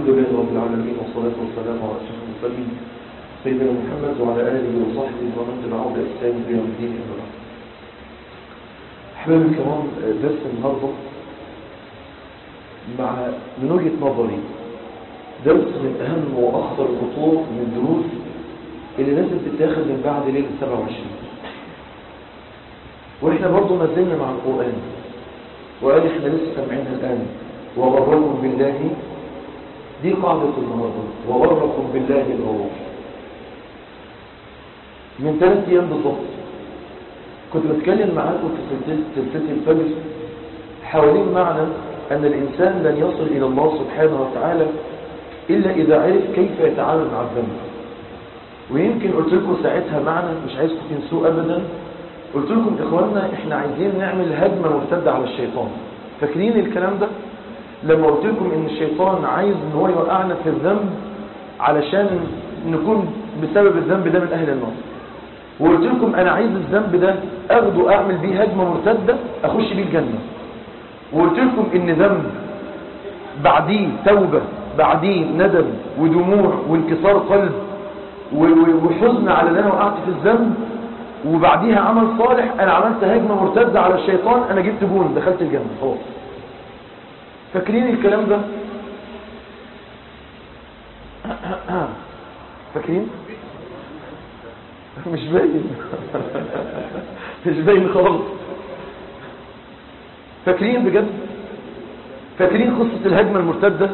الحمد لله رب العالمين والصلاة والسلام على أشرف المرسلين سيدنا محمد وعلى آله وصحبه ومن تبعه بإحسان إلى يوم الدين أما بعد. أحبابي الكرام درس النهارده مع من وجهة نظري درس من أهم وأخطر الخطوط من الدروس اللي لازم تتاخد من بعد ليلة 27 وإحنا برضه ما زلنا مع القرآن وقال إحنا لسه سامعينها الآن وغركم بالله دي قاعدة النهارده وغركم بالله الغرور من ثلاث أيام بالضبط كنت بتكلم معاكم في سلسلة سلسلة الفجر حوالين معنى أن الإنسان لن يصل إلى الله سبحانه وتعالى إلا إذا عرف كيف يتعامل مع الذنب ويمكن قلت لكم ساعتها معنى مش عايزكم تنسوه أبدا قلت لكم إخواننا إحنا عايزين نعمل هجمة مرتدة على الشيطان فاكرين الكلام ده لما قلت لكم إن الشيطان عايز إن هو يوقعنا في الذنب علشان نكون بسبب الذنب ده من أهل النار وقلت لكم أنا عايز الذنب ده أخده أعمل بيه هجمة مرتدة أخش بيه الجنة وقلت لكم إن ذنب بعديه توبة بعديه ندم ودموع وانكسار قلب وحزن على اللي أنا وقعت في الذنب وبعديها عمل صالح أنا عملت هجمة مرتدة على الشيطان أنا جبت جون دخلت الجنة خلاص فاكرين الكلام ده فاكرين مش باين مش باين خالص فاكرين بجد فاكرين قصة الهجمة المرتدة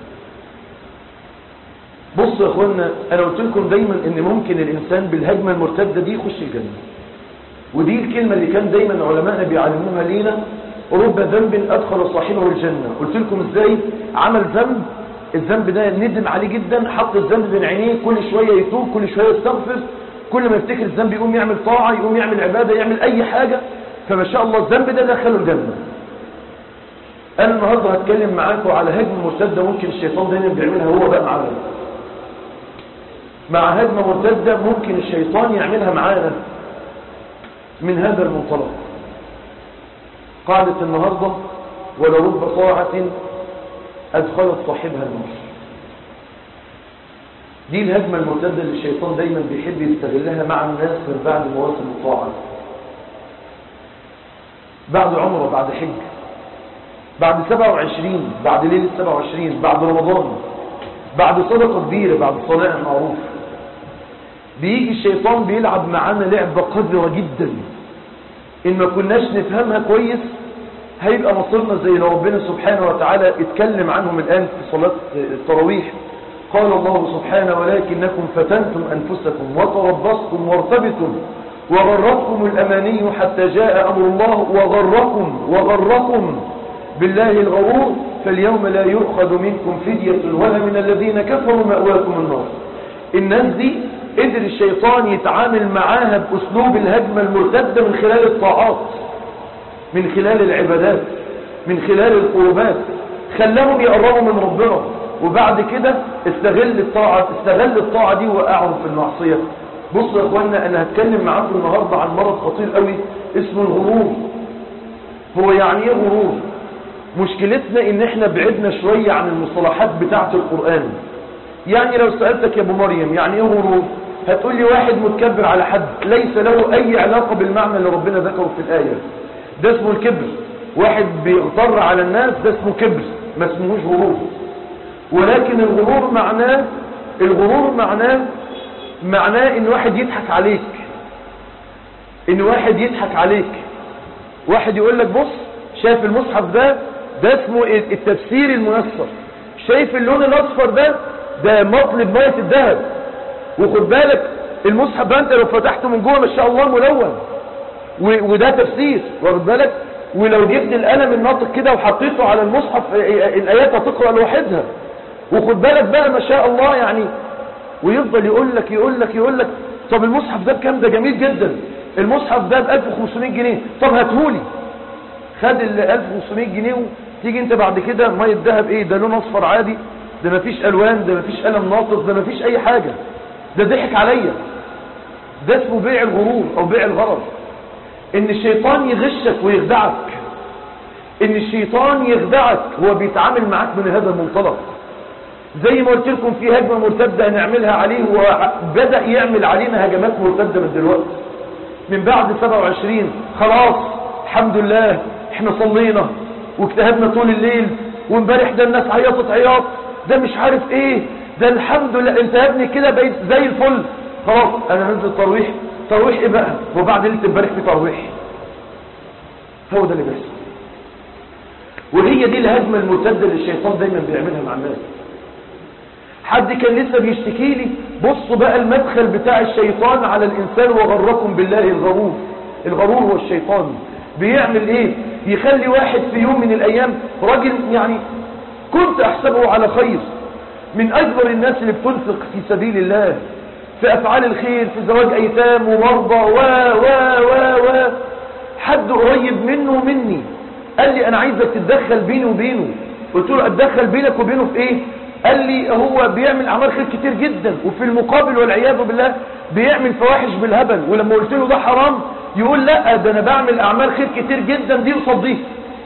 بصوا يا اخوانا انا قلت لكم دايما ان ممكن الانسان بالهجمة المرتدة دي يخش الجنة ودي الكلمة اللي كان دايما علماءنا بيعلموها لينا رب ذنب ادخل صاحبه الجنة قلت لكم ازاي عمل ذنب الذنب ده ندم عليه جدا حط الذنب بين عينيه كل شوية يتوب كل شوية يستغفر كل ما يفتكر الذنب يقوم يعمل طاعة يقوم يعمل عبادة يعمل اي حاجة فما شاء الله الذنب ده دخله الجنة انا النهاردة هتكلم معاكم على هجمة مرتدة ممكن الشيطان دايما بيعملها هو بقى معانا مع هجمة مرتدة ممكن الشيطان يعملها معانا من هذا المنطلق قاعدة النهاردة ولرب طاعة أدخلت صاحبها النار دي الهجمة المرتدة اللي الشيطان دايما بيحب يستغلها مع الناس من بعد مواسم الطاعة بعد عمره بعد حج بعد 27 بعد ليلة 27 بعد رمضان بعد صدقة كبيرة بعد صلاة معروف بيجي الشيطان بيلعب معانا لعبة قذرة جدا إن ما كناش نفهمها كويس هيبقى مصيرنا زي لو ربنا سبحانه وتعالى اتكلم عنهم الآن في صلاة التراويح قال الله سبحانه ولكنكم فتنتم أنفسكم وتربصتم وارتبتم وغرتكم الأماني حتى جاء أمر الله وغركم وغركم بالله الغرور فاليوم لا يؤخذ منكم فدية ولا من الذين كفروا مأواكم النار الناس دي قدر الشيطان يتعامل معاها بأسلوب الهجمة المرتدة من خلال الطاعات من خلال العبادات من خلال القربات خلاهم يقربوا من ربنا وبعد كده استغل الطاعة استغل الطاعة دي ووقعهم في المعصية بصوا يا اخوانا انا هتكلم معاكم النهاردة عن مرض خطير قوي اسمه الغرور هو يعني ايه غرور مشكلتنا ان احنا بعدنا شوية عن المصطلحات بتاعة القرآن يعني لو سألتك يا ابو مريم يعني ايه غرور هتقول لي واحد متكبر على حد ليس له اي علاقة بالمعنى اللي ربنا ذكره في الآية ده اسمه الكبر واحد بيغتر على الناس ده اسمه كبر ما اسمهوش غرور ولكن الغرور معناه الغرور معناه معناه ان واحد يضحك عليك ان واحد يضحك عليك واحد يقول لك بص شايف المصحف ده ده اسمه التفسير الميسر شايف اللون الاصفر ده ده مطلب ميه الذهب وخد بالك المصحف ده انت لو فتحته من جوه ما شاء الله ملون وده تفسير واخد بالك ولو جبت القلم الناطق كده وحطيته على المصحف الايات هتقرا لوحدها وخد بالك بقى ما شاء الله يعني ويفضل يقول لك يقول لك يقول لك طب المصحف ده بكام ده جميل جدا المصحف ده ب 1500 جنيه طب هاتهولي خد ال 1500 جنيه تيجي انت بعد كده ميه الذهب ايه ده لون اصفر عادي ده مفيش الوان ده مفيش قلم ناطق ده مفيش اي حاجة ده ضحك عليا ده اسمه بيع الغرور او بيع الغرض ان الشيطان يغشك ويخدعك ان الشيطان يخدعك هو بيتعامل معاك من هذا المنطلق زي ما قلت لكم في هجمة مرتدة هنعملها عليه وبدأ يعمل علينا هجمات مرتدة من دلوقتي من بعد 27 خلاص الحمد لله احنا صلينا واجتهدنا طول الليل وامبارح ده الناس عيطت عياط ده مش عارف ايه ده الحمد لله انت يا ابني كده بقيت زي الفل خلاص انا هنزل ترويح ترويح ايه بقى وبعد ليله امبارح في ترويح هو ده اللي بيحصل وهي دي الهجمه المرتده اللي الشيطان دايما بيعملها مع الناس حد كان لسه بيشتكي لي بصوا بقى المدخل بتاع الشيطان على الانسان وغركم بالله الغرور الغرور هو الشيطان بيعمل ايه يخلي واحد في يوم من الايام راجل يعني كنت احسبه على خير من اكبر الناس اللي بتنفق في سبيل الله في افعال الخير في زواج ايتام ومرضى و و و و حد قريب منه ومني قال لي انا عايزك تتدخل بيني وبينه قلت له اتدخل بينك وبينه في ايه قال لي هو بيعمل اعمال خير كتير جدا وفي المقابل والعياذ بالله بيعمل فواحش بالهبل ولما قلت له ده حرام يقول لا ده انا بعمل اعمال خير كتير جدا دي قصاد دي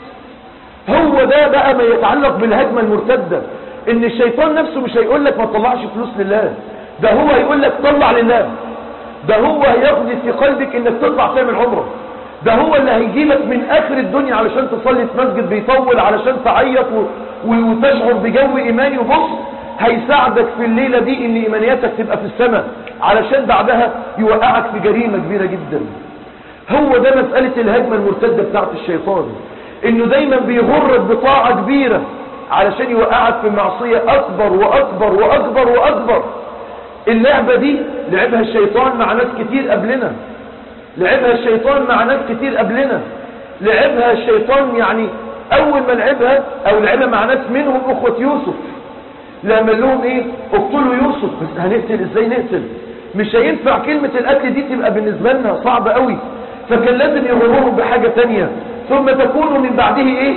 هو ده بقى ما يتعلق بالهجمه المرتده ان الشيطان نفسه مش هيقول لك ما تطلعش فلوس لله ده هو هيقول لك طلع لله ده هو هياخد في قلبك انك تطلع تعمل عمره ده هو اللي هيجي لك من اخر الدنيا علشان تصلي في مسجد بيطول علشان تعيط و... وتشعر بجو ايماني وبص هيساعدك في الليلة دي ان ايمانياتك تبقى في السماء علشان بعدها يوقعك في جريمة كبيرة جدا هو ده مسألة الهجمة المرتدة بتاعت الشيطان انه دايما بيغرك بطاعة كبيرة علشان يوقعك في معصية اكبر واكبر واكبر واكبر اللعبة دي لعبها الشيطان مع ناس كتير قبلنا لعبها الشيطان مع ناس كتير قبلنا لعبها الشيطان يعني اول ما لعبها او لعبها مع ناس منهم اخوة يوسف لما لهم ايه اقتلوا يوسف بس هنقتل ازاي نقتل مش هينفع كلمة القتل دي تبقى بالنسبة لنا صعبة قوي فكان لازم يغرهم بحاجة تانية ثم تكونوا من بعده ايه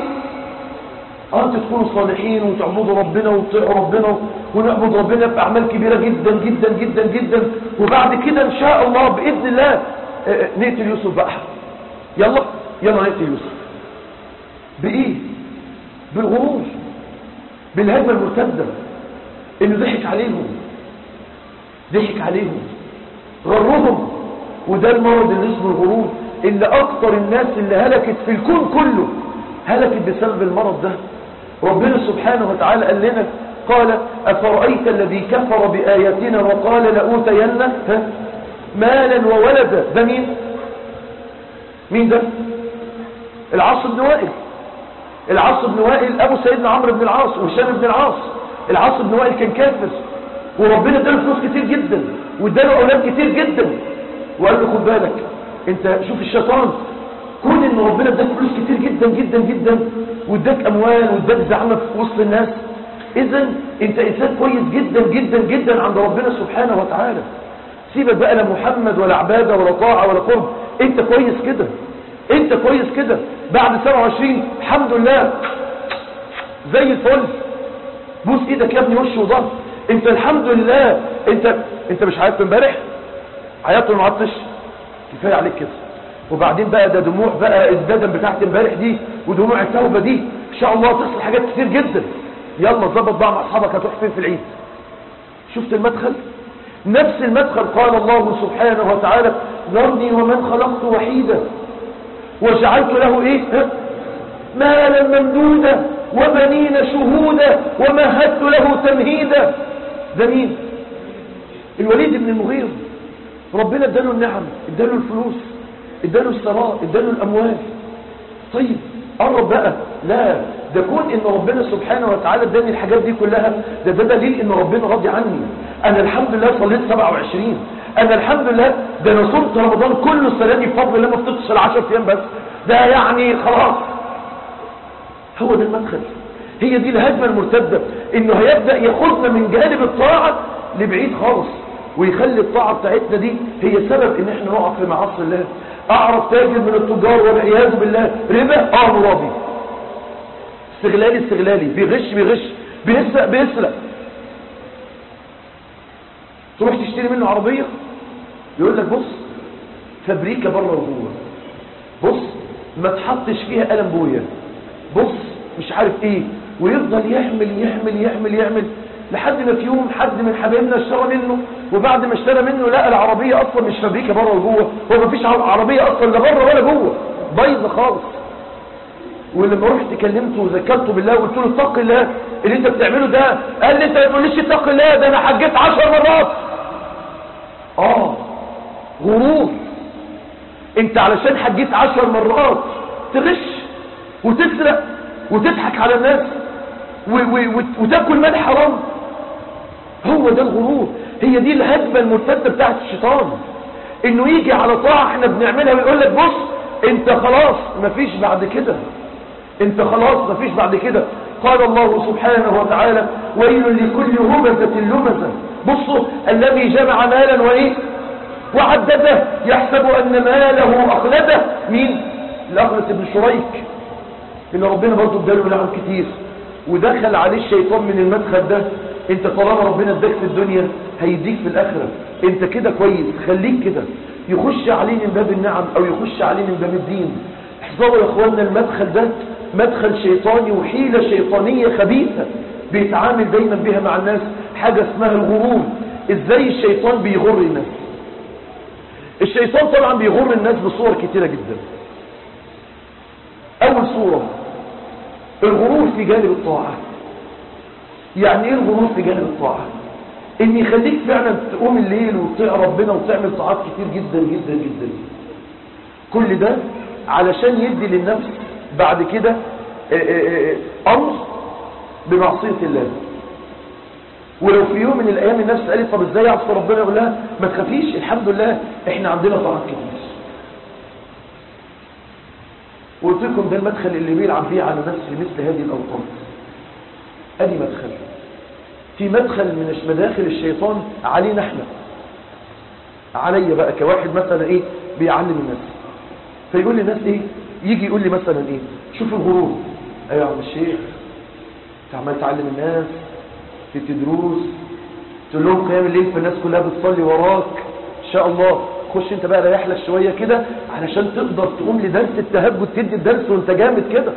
اه تكونوا صالحين وتعبدوا ربنا وتطيعوا ربنا ونعبد ربنا بأعمال كبيرة جدا جدا جدا جدا وبعد كده ان شاء الله بإذن الله اه نقتل يوسف بقى يلا يلا نقتل يوسف بإيه بالغرور بالهجمة المرتدة انه ضحك عليهم ضحك عليهم غرهم وده المرض اللي اسمه الغرور اللي اكتر الناس اللي هلكت في الكون كله هلكت بسبب المرض ده ربنا سبحانه وتعالى قال لنا قال أفرأيت الذي كفر بآياتنا وقال لأوتين مالا وولدا ده مين مين ده العاص بن وائل العاص بن وائل أبو سيدنا عمرو بن العاص وهشام بن العاص العاص بن وائل كان كافر وربنا اداله فلوس كتير جدا واداله أولاد كتير جدا وقال له خد بالك انت شوف الشيطان كون ان ربنا اداك فلوس كتير جدا جدا جدا واداك اموال واداك زعمه في وسط الناس اذا انت انسان كويس جدا جدا جدا عند ربنا سبحانه وتعالى سيبك بقى لا محمد ولا عباده ولا طاعه ولا قرب انت كويس كده انت كويس كده بعد 27 الحمد لله زي الفل بوس ايدك يا ابني وش وظهر انت الحمد لله انت انت مش عيطت امبارح عيطت وما عطتش كفايه عليك كده وبعدين بقى ده دموع بقى الندم بتاعت امبارح دي ودموع التوبه دي ان شاء الله تصل حاجات كتير جدا يلا ظبط بقى مع اصحابك هتروح فين في العيد شفت المدخل نفس المدخل قال الله سبحانه وتعالى ذرني ومن خلقت وحيدا وجعلت له ايه ها؟ مالا ممدودا وبنين شهودا ومهدت له تمهيدا ده مين الوليد بن المغير ربنا اداله النعم اداله الفلوس اداله الثراء اداله الاموال طيب قرب بقى لا ده كون ان ربنا سبحانه وتعالى اداني الحاجات دي كلها ده ده دليل ان ربنا راضي عني انا الحمد لله صليت 27 انا الحمد لله ده انا صمت رمضان كله السنه دي بفضل الله ما فطرتش ال 10 ايام بس ده يعني خلاص هو ده المدخل هي دي الهجمه المرتده انه هيبدا ياخدنا من جانب الطاعه لبعيد خالص ويخلي الطاعه بتاعتنا دي هي سبب ان احنا نقع في معاصي الله اعرف تاجر من التجار والعياذ بالله ربا اه مرابي استغلالي استغلالي بيغش بيغش بيسرق بيسرق تروح تشتري منه عربية يقول لك بص فابريكا بره وجوه بص ما تحطش فيها قلم بويا بص مش عارف ايه ويفضل يحمل يحمل يحمل يحمل لحد ما في يوم حد من حبايبنا اشترى منه وبعد ما اشترى منه لقى العربية اصلا مش فابريكا بره وجوه هو مفيش عربية اصلا لا بره ولا جوه بايظه خالص ولما رحت كلمته وذكرته بالله وقلت له اتق الله اللي انت بتعمله ده قال لي انت ما تقوليش اتق الله ده انا حجيت عشر مرات اه غرور انت علشان حجيت عشر مرات تغش وتسرق وتضحك على الناس و و وتاكل مال حرام هو ده الغرور هي دي الهجمة المرتدة بتاعت الشيطان انه يجي على طاعة احنا بنعملها ويقول لك بص انت خلاص مفيش بعد كده انت خلاص مفيش بعد كده قال الله سبحانه وتعالى ويل لكل همزة لمزة بصوا الذي جمع مالا وايه وعدده يحسب ان ماله اخلده مين الاخلص بن شريك اللي ربنا برضه اداله نعم كتير ودخل عليه الشيطان من المدخل ده انت طالما ربنا اداك في الدنيا هيديك في الاخره انت كده كويس خليك كده يخش عليه من باب النعم او يخش عليه من باب الدين احذروا يا اخوانا المدخل ده مدخل شيطاني وحيله شيطانيه خبيثه بيتعامل دايما بها مع الناس حاجه اسمها الغرور ازاي الشيطان بيغر الناس الشيطان طبعا بيغر الناس بصور كتيره جدا اول صوره الغرور في جانب الطاعه يعني ايه الغرور في جانب الطاعه ان يخليك فعلا تقوم الليل وتطيع ربنا وتعمل طاعات كتير جدا جدا جدا كل ده علشان يدي للنفس بعد كده امر بمعصيه الله ولو في يوم من الايام النفس قالت طب ازاي اعصي ربنا يقول لها ما تخافيش الحمد لله احنا عندنا طاعات كتير وقلت لكم ده المدخل اللي بيلعب بيه على نفسه مثل هذه الاوقات ادي مدخل في مدخل من مداخل الشيطان علينا احنا عليا بقى كواحد مثلا ايه بيعلم الناس فيقول للناس ايه يجي يقول لي مثلا ايه شوف الغرور ايوه يا عم الشيخ انت عمال تعلم الناس تدي دروس تقول لهم قيام الليل فالناس كلها بتصلي وراك ان شاء الله خش انت بقى ريح لك شويه كده علشان تقدر تقوم لدرس التهجد تدي الدرس وانت جامد كده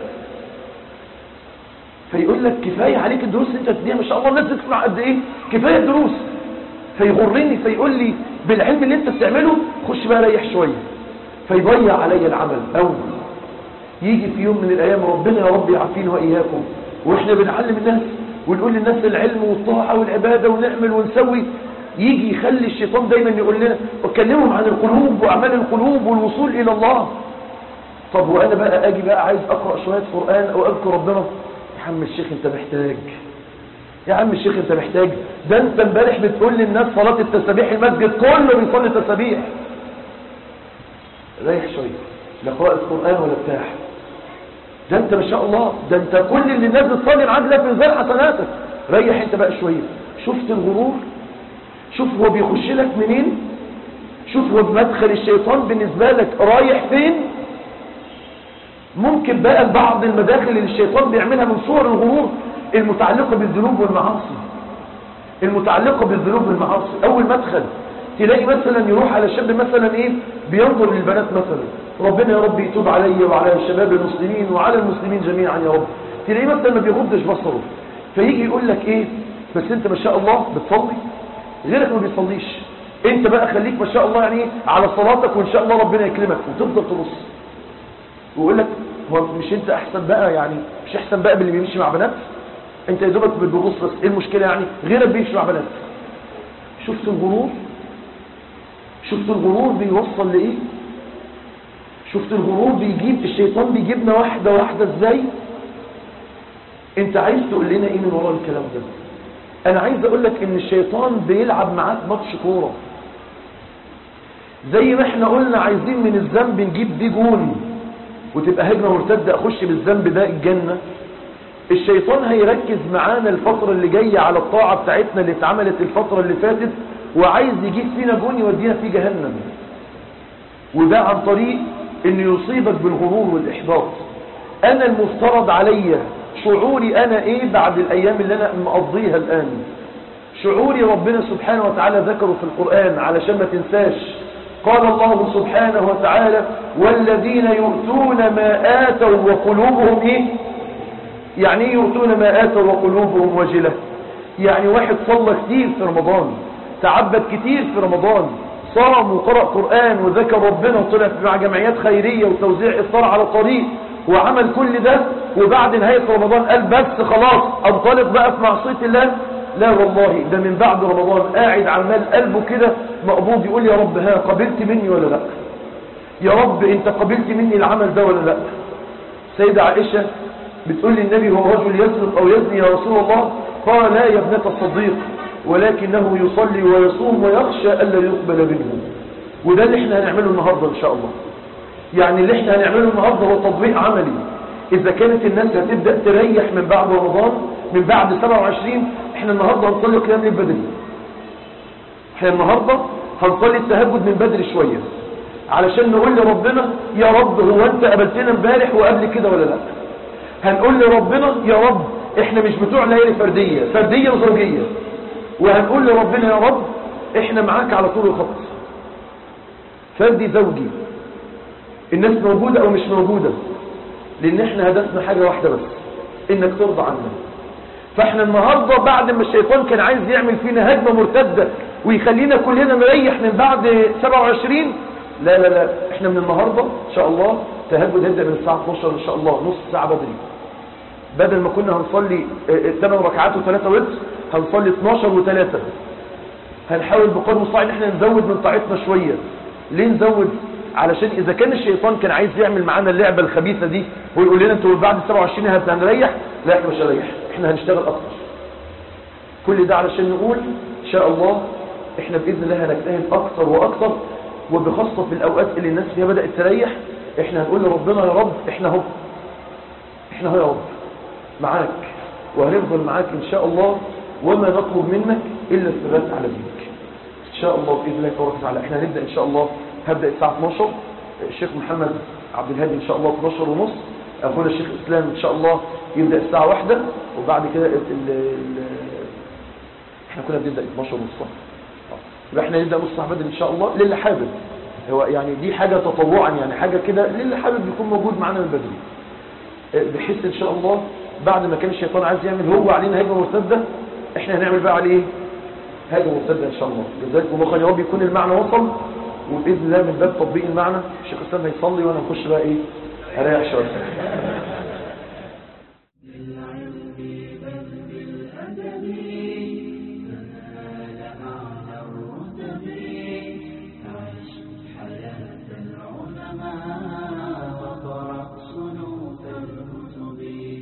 فيقول لك كفايه عليك الدروس اللي انت بتديها ما شاء الله الناس بتسمع قد ايه كفايه الدروس فيغرني فيقول لي بالعلم اللي انت بتعمله خش بقى ريح شويه فيضيع علي العمل او يجي في يوم من الايام ربنا يا رب يعافينا واياكم واحنا بنعلم الناس ونقول للناس العلم والطاعه والعباده ونعمل ونسوي يجي يخلي الشيطان دايما يقول لنا وكلمهم عن القلوب واعمال القلوب والوصول الى الله طب وانا بقى اجي بقى عايز اقرا شويه قران او اذكر ربنا يا عم الشيخ انت محتاج يا عم الشيخ انت محتاج ده انت امبارح بتقول للناس صلاه التسابيح المسجد كله بيصلي تسابيح ريح شويه لا قراءه قران ولا بتاع ده انت ما شاء الله ده انت كل اللي الناس بتصلي معاك ده في ميزان حسناتك ريح انت بقى شويه شفت الغرور شوف هو بيخش لك منين شوف هو بمدخل الشيطان بالنسبه لك رايح فين ممكن بقى بعض المداخل اللي الشيطان بيعملها من صور الغرور المتعلقة بالذنوب والمعاصي المتعلقة بالذنوب والمعاصي أول مدخل تلاقي مثلا يروح على شاب مثلا ايه بينظر للبنات مثلا ربنا يا رب يتوب علي وعلى الشباب المسلمين وعلى المسلمين جميعا يا رب تلاقيه مثلا ما بيغضش بصره فيجي يقول لك ايه بس انت ما شاء الله بتصلي غيرك ما بيصليش انت بقى خليك ما شاء الله يعني ايه على صلاتك وان شاء الله ربنا يكرمك وتفضل تبص ويقول لك هو مش انت احسن بقى يعني مش احسن بقى باللي بيمشي مع بنات انت يا دوبك بتبص بس ايه المشكله يعني غيرك بيمشي مع بنات شفت الغرور شفت الغرور بيوصل لايه شفت الغرور بيجيب الشيطان بيجيبنا واحده واحده ازاي انت عايز تقول لنا ايه من ورا الكلام ده انا عايز اقول لك ان الشيطان بيلعب معاك ماتش كوره زي ما احنا قلنا عايزين من الذنب نجيب دي جون وتبقى هجمة مرتدة اخش بالذنب ده الجنة الشيطان هيركز معانا الفترة اللي جاية على الطاعة بتاعتنا اللي اتعملت الفترة اللي فاتت وعايز يجيب فينا جون يودينا في جهنم وده عن طريق ان يصيبك بالغرور والاحباط انا المفترض عليا شعوري انا ايه بعد الايام اللي انا مقضيها الان شعوري ربنا سبحانه وتعالى ذكره في القرآن علشان ما تنساش قال الله سبحانه وتعالى والذين يؤتون ما آتوا وقلوبهم إيه؟ يعني إيه يؤتون ما آتوا وقلوبهم وجلة يعني واحد صلى كتير في رمضان تعبد كتير في رمضان صام وقرأ قرآن وذكر ربنا وطلع مع جمعيات خيرية وتوزيع إفطار على طريق وعمل كل ده وبعد نهاية رمضان قال بس خلاص انطلق بقى في معصية الله لا والله ده من بعد رمضان قاعد عمال قلبه كده مقبوض يقول يا رب ها قبلت مني ولا لا يا رب انت قبلت مني العمل ده ولا لا سيدة عائشة بتقول للنبي هو رجل يسرق او يزني يا رسول الله قال لا يا ابنة الصديق ولكنه يصلي ويصوم ويخشى ألا يقبل منه وده اللي احنا هنعمله النهاردة ان شاء الله يعني اللي احنا هنعمله النهاردة هو تطبيق عملي اذا كانت الناس هتبدأ تريح من بعد رمضان من بعد 27 احنا النهاردة هنصلي قيام الليل بدري احنا النهاردة هنصلي التهجد من بدري شوية علشان نقول لربنا يا رب هو انت قابلتنا امبارح وقبل كده ولا لا هنقول لربنا يا رب احنا مش بتوع ليالي فردية فردية وزوجية وهنقول لربنا يا رب احنا معاك على طول الخط فردي زوجي الناس موجودة او مش موجودة لان احنا هدفنا حاجة واحدة بس انك ترضى عنا فاحنا النهاردة بعد ما الشيطان كان عايز يعمل فينا هجمة مرتدة ويخلينا كلنا نريح من بعد 27 لا لا لا احنا من النهاردة ان شاء الله تهجد هيبدأ من الساعة 12 ان شاء الله نص ساعة بدري بدل ما كنا هنصلي 8 ركعات و3 وتر هنصلي 12 و3 هنحاول بقدر المستطاع ان احنا نزود من طاعتنا شوية ليه نزود علشان اذا كان الشيطان كان عايز يعمل معانا اللعبة الخبيثة دي ويقول لنا انتوا بعد 27 هنريح لا احنا مش هنريح احنا هنشتغل اكتر كل ده علشان نقول ان شاء الله احنا باذن الله هنجتهد اكتر واكتر وبخاصة في الاوقات اللي الناس فيها بدأت تريح احنا هنقول لربنا يا رب احنا اهو احنا اهو يا رب معاك وهنفضل معاك ان شاء الله وما نطلب منك الا الثبات على دينك ان شاء الله باذن الله تبارك وتعالى احنا هنبدا ان شاء الله هبدا الساعه 12 الشيخ محمد عبد الهادي ان شاء الله 12 ونص اخونا الشيخ اسلام ان شاء الله يبدا الساعه 1 وبعد كده ال ال احنا كنا بنبدا 12 ونص يبقى احنا نبدا نص ساعه بدري ان شاء الله للي حابب هو يعني دي حاجه تطوعا يعني حاجه كده للي حابب يكون موجود معانا من بدري بحيث ان شاء الله بعد ما كان الشيطان عايز يعمل هو علينا هجمه مرتده احنا هنعمل بقى عليه هجمه مرتده ان شاء الله لذلك الله يا رب يكون المعنى وصل وباذن الله من باب تطبيق المعنى الشيخ اسلام هيصلي وانا نخش بقى ايه هريح شويه